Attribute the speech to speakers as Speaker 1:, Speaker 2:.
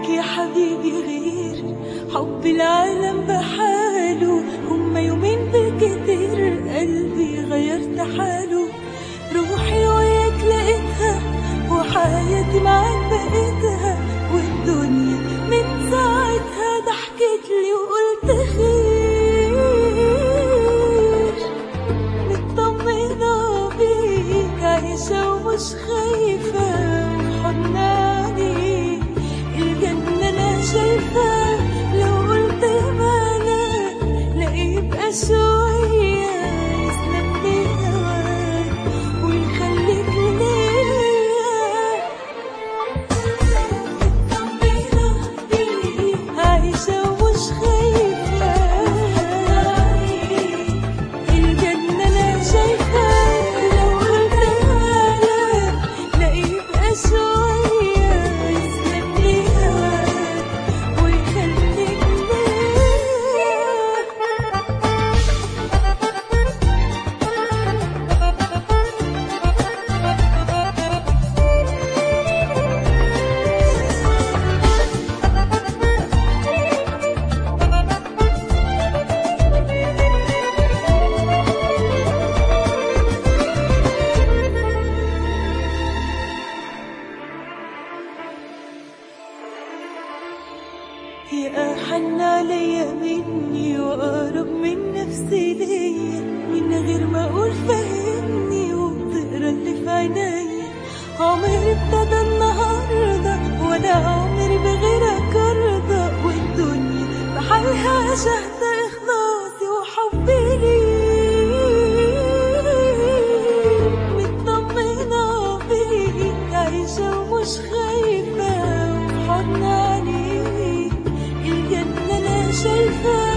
Speaker 1: عنك يا حبيبي غير حب العالم بحاله هما يومين بالكتير قلبي غيرت حاله روحي وياك لقيتها وحياتي معاك بقيتها والدنيا من ساعتها ضحكت لي وقلت خير مطمنة بيك عايشة ومش خايفة وحضن عليك الجنة أنا شايفة لو قلت مالك لا يبقى شوية يسلم لي هواك ويخليك ليا مطمنة بيك عايشة ومش خايفة الجنة أنا شايفة لو قلت مالك لا يبقى شوية يسلم لي هواك ويخليك ليا يا أحن عليا مني وأقرب من نفسي ليا من غير ما أقول فهمني وبتقرا اللي في عينيا عمري ابتدى النهاردة ولا عمري بغيرك أرضى والدنيا بحالها شهد إخلاصي وحبي ليك مطمنة بيك عايشة ومش خايفة وفي حضن عليك الجنة أنا شايفة